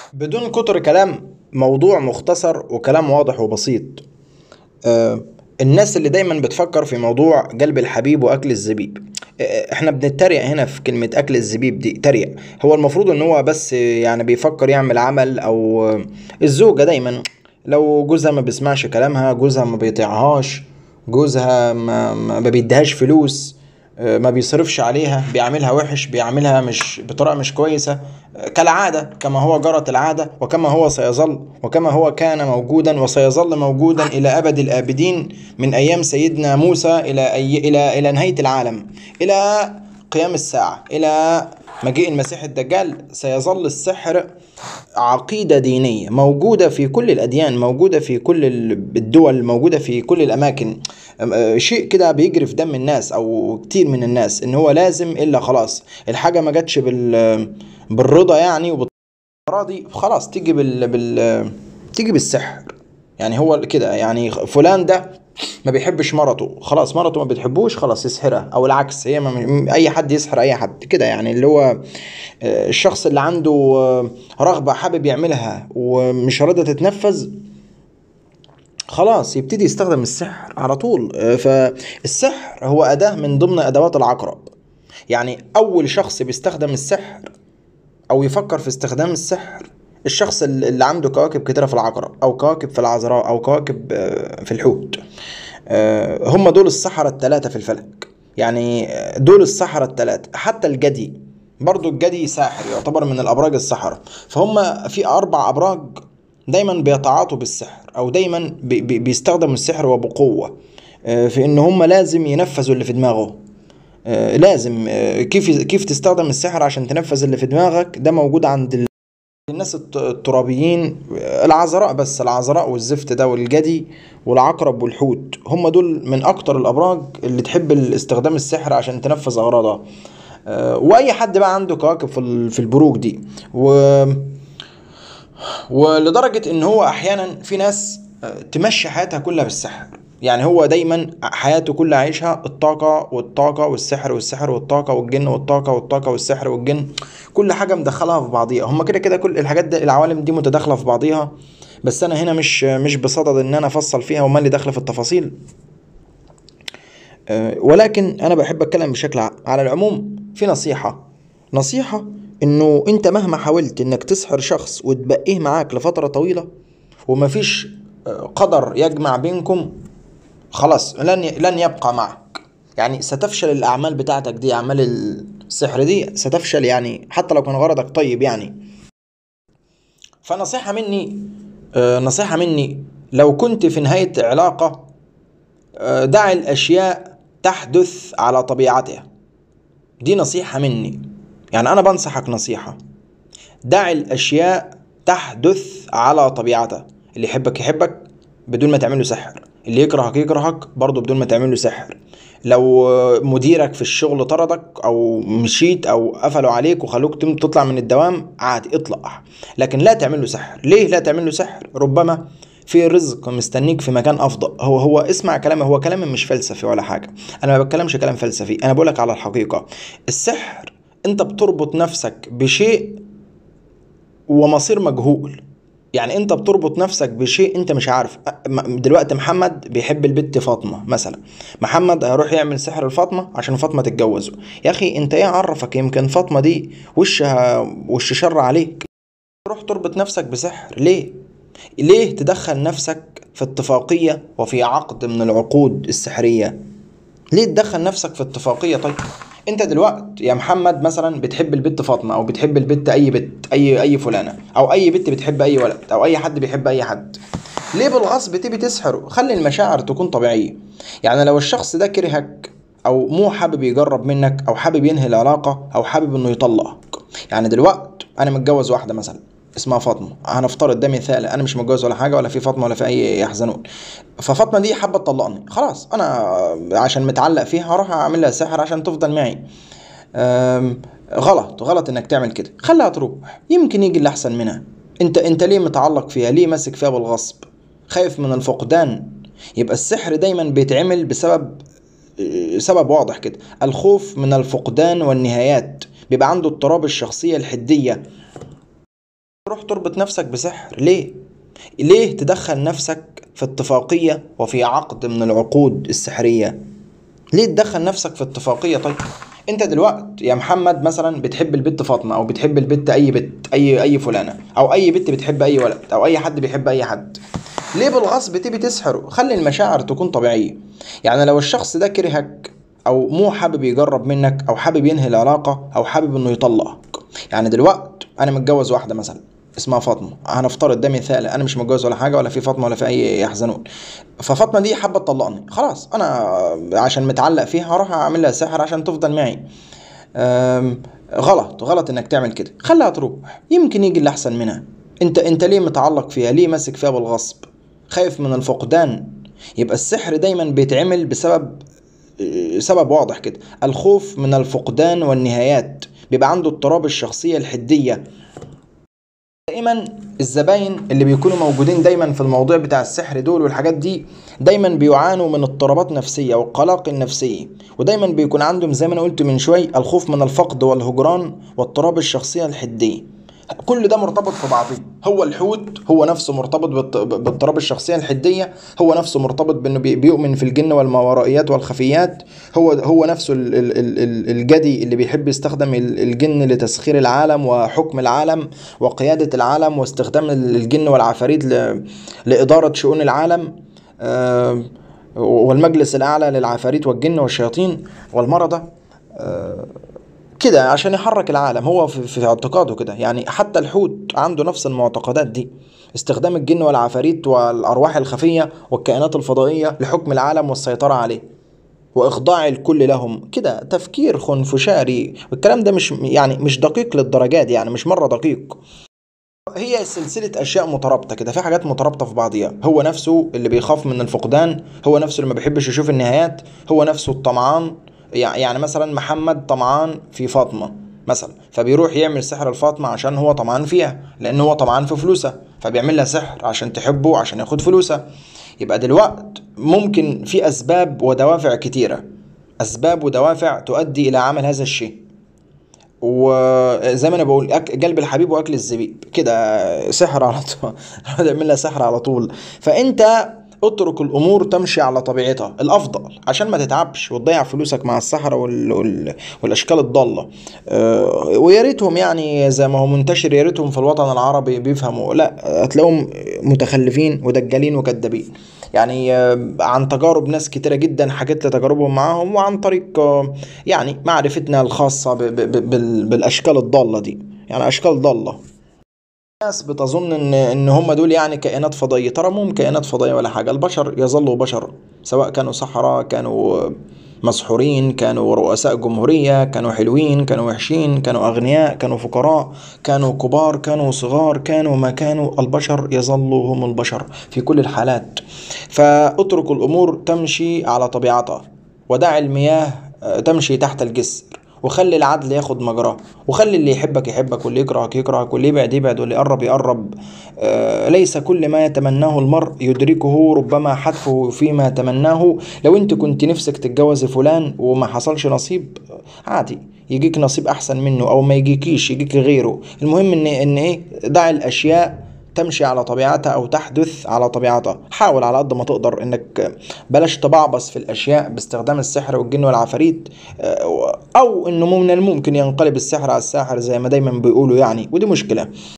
بدون كتر كلام موضوع مختصر وكلام واضح وبسيط آه، الناس اللي دايما بتفكر في موضوع قلب الحبيب واكل الزبيب آه، احنا بنتريق هنا في كلمة اكل الزبيب دي تريق هو المفروض ان هو بس يعني بيفكر يعمل عمل او آه، الزوجة دايما لو جوزها ما بيسمعش كلامها جوزها ما بيطيعهاش جوزها ما, ما ما بيديهاش فلوس آه، ما بيصرفش عليها بيعاملها وحش بيعاملها مش بطريقة مش كويسة آه، كالعادة كما هو جرت العادة وكما هو سيظل وكما هو كان موجودا وسيظل موجودا إلى أبد الآبدين من أيام سيدنا موسى إلى أي إلى إلى نهاية العالم إلى قيام الساعة إلى مجيء المسيح الدجال سيظل السحر عقيدة دينية موجودة في كل الأديان موجودة في كل الدول موجودة في كل الأماكن أم- آه، شيء كده بيجري في دم الناس أو كتير من الناس إن هو لازم إلا خلاص الحاجة ما جاتش بال بالرضا يعني وبالراضي خلاص تيجي بال, بال تيجي بالسحر يعني هو كده يعني فلان ده ما بيحبش مرته خلاص مرته ما بتحبوش خلاص يسحرها او العكس هي ما اي حد يسحر اي حد كده يعني اللي هو آه، الشخص اللي عنده آه، رغبة حابب يعملها ومش راضية تتنفذ خلاص يبتدي يستخدم السحر على طول آه، فالسحر هو أداة من ضمن أدوات العقرب يعني أول شخص بيستخدم السحر او يفكر في استخدام السحر الشخص ال- اللي عنده كواكب كتيرة في العقرب او كواكب في العذراء او كواكب آه، في الحوت آه، هم دول السحرة الثلاثة في الفلك يعني آه، دول السحرة الثلاثة حتى الجدي برضو الجدي ساحر يعتبر من الابراج السحرة فهم في اربع ابراج دايما بيتعاطوا بالسحر او دايما بي- بي- بيستخدموا السحر وبقوة آه، في ان هم لازم ينفذوا اللي في دماغهم آه، لازم آه، كيف كيف تستخدم السحر عشان تنفذ اللي في دماغك ده موجود عند ال- الناس الت- الترابيين آه، العذراء بس العذراء والزفت ده والجدي والعقرب والحوت هم دول من اكتر الابراج اللي تحب استخدام السحر عشان تنفذ اغراضها آه، واي حد بقى عنده كواكب في ال- في البروج دي و ولدرجة ان هو احيانا في ناس آه، تمشي حياتها كلها بالسحر يعني هو دايما حياته كلها عايشها الطاقة والطاقة والسحر والسحر والطاقة والجن والطاقة والطاقة والسحر والجن كل حاجة مدخلها في بعضيها هما كده كده كل الحاجات دي العوالم دي متداخلة في بعضيها بس انا هنا مش مش بصدد ان انا افصل فيها وما اللي داخله في التفاصيل آه، ولكن انا بحب اتكلم بشكل ع- على العموم في نصيحة نصيحة انه انت مهما حاولت انك تسحر شخص وتبقيه معاك لفترة طويلة ومفيش آه، قدر يجمع بينكم خلاص لن ي- لن يبقى معك يعني ستفشل الاعمال بتاعتك دي اعمال السحر دي ستفشل يعني حتى لو كان غرضك طيب يعني فنصيحة مني آه، نصيحة مني لو كنت في نهاية علاقة آه، دع الأشياء تحدث على طبيعتها دي نصيحة مني يعني أنا بنصحك نصيحة دع الأشياء تحدث على طبيعتها اللي يحبك يحبك بدون ما تعمله سحر اللي يكرهك يكرهك برضه بدون ما تعمله سحر لو آه، مديرك في الشغل طردك او مشيت او قفلوا عليك وخلوك تم- تطلع من الدوام عادي اطلع لكن لا تعمل له سحر ليه لا تعمل له سحر ربما في رزق مستنيك في مكان افضل هو هو اسمع كلامي هو كلامي مش فلسفي ولا حاجه انا ما بتكلمش كلام فلسفي انا بقولك على الحقيقه السحر انت بتربط نفسك بشيء ومصير مجهول يعني انت بتربط نفسك بشيء انت مش عارف أ- م- دلوقتي محمد بيحب البت فاطمه مثلا محمد هيروح يعمل سحر لفاطمه عشان فاطمه تتجوزه يا اخي انت ايه عرفك يمكن فاطمه دي وشها وش شر عليك تروح تربط نفسك بسحر ليه ليه تدخل نفسك في اتفاقيه وفي عقد من العقود السحريه ليه تدخل نفسك في اتفاقية طيب انت دلوقتي يا محمد مثلا بتحب البت فاطمة او بتحب البت اي بت اي اي فلانة او اي بت بتحب اي ولد او اي حد بيحب اي حد ليه بالغصب تيجي تسحره خلي المشاعر تكون طبيعية يعني لو الشخص ده كرهك او مو حابب يجرب منك او حابب ينهي العلاقة او حابب انه يطلقك يعني دلوقتي انا متجوز واحدة مثلا اسمها فاطمه هنفترض ده مثال انا مش متجوز ولا حاجه ولا في فاطمه ولا في اي يحزنون ففاطمه دي حابه تطلقني خلاص انا عشان متعلق فيها هروح اعمل لها سحر عشان تفضل معي أم، غلط غلط انك تعمل كده خليها تروح يمكن يجي اللي احسن منها انت انت ليه متعلق فيها ليه ماسك فيها بالغصب خايف من الفقدان يبقى السحر دايما بيتعمل بسبب سبب واضح كده الخوف من الفقدان والنهايات بيبقى عنده اضطراب الشخصية الحدية تروح تربط نفسك بسحر ليه ليه تدخل نفسك في اتفاقية وفي عقد من العقود السحرية ليه تدخل نفسك في اتفاقية طيب انت دلوقتي يا محمد مثلا بتحب البت فاطمة او بتحب البت اي بت اي اي فلانة او اي بت بتحب اي ولد او اي حد بيحب اي حد ليه بالغصب تيجي تسحره خلي المشاعر تكون طبيعية يعني لو الشخص ده كرهك او مو حابب يجرب منك او حابب ينهي العلاقة او حابب انه يطلقك يعني دلوقتي انا متجوز واحدة مثلا اسمها فاطمه هنفترض ده مثال انا مش متجوز ولا حاجه ولا في فاطمه ولا في اي يحزنون ففاطمه دي حابه تطلقني خلاص انا عشان متعلق فيها هروح اعمل لها سحر عشان تفضل معي أم، غلط غلط انك تعمل كده خليها تروح يمكن يجي اللي احسن منها انت انت ليه متعلق فيها ليه ماسك فيها بالغصب خايف من الفقدان يبقى السحر دايما بيتعمل بسبب سبب واضح كده الخوف من الفقدان والنهايات بيبقى عنده اضطراب الشخصيه الحديه دايما الزباين اللي بيكونوا موجودين دايما في الموضوع بتاع السحر دول والحاجات دي دايما بيعانوا من اضطرابات نفسية والقلق النفسي ودايما بيكون عندهم زي ما انا قلت من شوي الخوف من الفقد والهجران واضطراب الشخصية الحدية كل ده مرتبط في بعضه هو الحوت هو نفسه مرتبط بالط- باضطراب الشخصية الحدية هو نفسه مرتبط بانه بي- بيؤمن في الجن والماورائيات والخفيات هو هو نفسه ال- ال- ال- ال- الجدي اللي بيحب يستخدم ال- الجن لتسخير العالم وحكم العالم وقيادة العالم واستخدام الجن والعفاريت ل- لإدارة شؤون العالم آه، والمجلس الأعلى للعفاريت والجن والشياطين والمرضى آه، كده عشان يحرك العالم هو في, في اعتقاده كده يعني حتى الحوت عنده نفس المعتقدات دي استخدام الجن والعفاريت والأرواح الخفية والكائنات الفضائية لحكم العالم والسيطرة عليه وإخضاع الكل لهم كده تفكير خنفشاري والكلام ده مش يعني مش دقيق للدرجات يعني مش مرة دقيق هي سلسلة أشياء مترابطة كده في حاجات مترابطة في بعضيها هو نفسه اللي بيخاف من الفقدان هو نفسه اللي ما بيحبش يشوف النهايات هو نفسه الطمعان يع- يعني مثلا محمد طمعان في فاطمة مثلا فبيروح يعمل سحر لفاطمة عشان هو طمعان فيها لأن هو طمعان في فلوسها فبيعمل لها سحر عشان تحبه عشان ياخد فلوسها يبقى دلوقت ممكن في أسباب ودوافع كتيرة أسباب ودوافع تؤدي إلى عمل هذا الشيء وزي ما انا بقول أك... قلب الحبيب واكل الزبيب كده سحر على طول تعمل لها سحر على طول فانت اترك الامور تمشي على طبيعتها الافضل عشان ما تتعبش وتضيع فلوسك مع السحرة وال... وال... والاشكال الضاله أه... ويا ريتهم يعني زي ما هو منتشر يا ريتهم في الوطن العربي بيفهموا لا هتلاقيهم متخلفين ودجالين وكدابين يعني آه، عن تجارب ناس كتيرة جدا حكيت لي تجاربهم معاهم وعن طريق آه، يعني معرفتنا الخاصة ب- ب- ب- بال- بالأشكال الضالة دي يعني أشكال ضالة الناس بتظن ان ان هم دول يعني كائنات فضائيه ترى مو كائنات فضائيه ولا حاجه البشر يظلوا بشر سواء كانوا سحرة كانوا مسحورين كانوا رؤساء جمهوريه كانوا حلوين كانوا وحشين كانوا اغنياء كانوا فقراء كانوا كبار كانوا صغار كانوا ما كانوا البشر يظلوا هم البشر في كل الحالات فاترك الامور تمشي على طبيعتها ودع المياه آه، تمشي تحت الجسر وخلي العدل ياخد مجراه وخلي اللي يحبك يحبك واللي يكرهك يكرهك واللي يبعد يبعد واللي يقرب يقرب آه ليس كل ما يتمناه المرء يدركه ربما حتفه فيما تمناه لو انت كنت نفسك تتجوز فلان وما حصلش نصيب آه، عادي يجيك نصيب احسن منه او ما يجيكيش يجيك غيره المهم ان ان ايه دع الاشياء تمشي على طبيعتها او تحدث على طبيعتها حاول على قد ما تقدر انك بلاش تبعبص في الاشياء باستخدام السحر والجن والعفاريت آه، او انه من الممكن ينقلب السحر على الساحر زي ما دايما بيقولوا يعني ودي مشكله